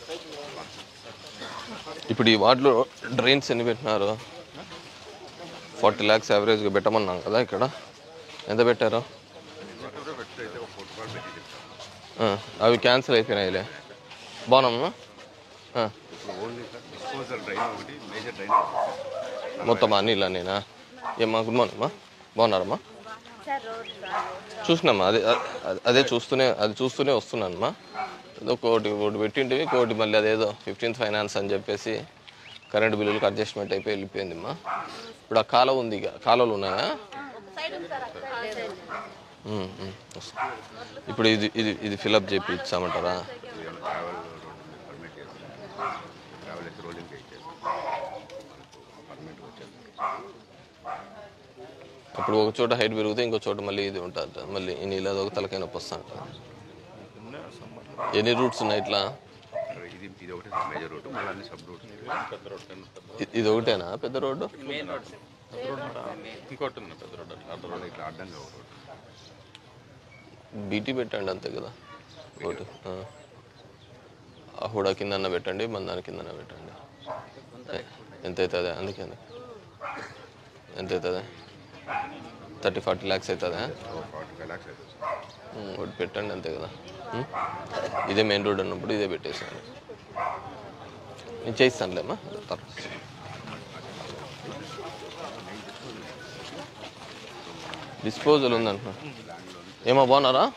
ఇప్పుడు ఈ వార్డులో డ్రైన్స్ ఎన్ని పెట్టినారు ఫార్టీ ల్యాక్స్ యావరేజ్గా పెట్టమన్నాం కదా ఇక్కడ ఎంత పెట్టారు ఆ, అవి క్యాన్సిల్ అయిపోయినాయిలే బాగున్నామ్మా ఆ, ఓన్లీ సార్ డిస్పోజల్ డ్రైన్ ఒకటి మేజర్ డ్రైన్ ఒకటి మొత్తం అన్నిలా నేనా ఏమ్మా గుడ్ మార్నింగ్ అమ్మా బాగున్నారమ్మా చూసినామ్మా అదే అదే- అదే చూస్తూనే అది చూస్తూనే వస్తున్నానమ్మా ఏదో కోటి ఒకటి పెట్టింటివి కోటి మళ్ళీ అదేదో ఫిఫ్టీన్త్ ఫైనాన్స్ అని చెప్పేసి కరెంట్ బిల్లులకు అడ్జస్ట్మెంట్ అయిపోయి వెళ్ళిపోయిందమ్మా ఇప్పుడు ఆ కాలువ ఉంది ఇక కాలువలు ఉన్నాయా ఉమ్, ఉమ్, వస్తా. ఇప్పుడు ఇది ఇది ఇది ఫిలప్ చేపి ఇచ్చామంటారా ట్రావెల్ రోడ్ పర్మిట్ చేస్తాం ట్రావెల్ అయితే రోలింగ్ పే చేస్తాం పర్మిట్ వచ్చేది అప్పుడు ఒక చోట హైట్ పెరిగితే ఇంకో చోట మళ్ళీ ఇది ఉంటుంది మళ్ళీ ఈ నీళ్ళ ఒక తలకాయ నొప్పి వస్తా ఉంటుంది ఎన్ని రూట్స్ ఉన్నాయి ఇట్లా ఇది ఇది ఒకటి మేజర్ రోడ్ మళ్ళీ అన్ని సబ్ రూట్స్ పెద్ద రోడ్ ఇ- ఇది ఒకటేనా పెద్ద రోడ్డు ఇంకోటి ఉంది పెద్ద రోడ్ అట్లా రోడ్ ఇట్లా అడ్డంగా ఒక రోడ్ బీటీ పెట్టండి అంతే కదా ఒకటి ఆ. ఆ హుడా కిందన్న పెట్టండి మన దాని కిందన పెట్టండి ఎ- ఎంత అవుతుంది అందుకే ఎంత అవుతుంది థర్టీ ఫార్టీ ల్యాక్స్ అవుతుందా ఫార్టీ ఫైవ్ ల్యాక్స్ అవుతుంది సార్ ఉమ్, ఒకటి పెట్టండి అంతే కదా ఉమ్? ఇదే మెయిన్ రోడ్ అన్నప్పుడు ఇదే పెట్టేసాను నేను చేయిస్తానులేమ్మా తర్వాత డిస్పోజల్ ఉందంటున్నా ఏమో బాగున్నారా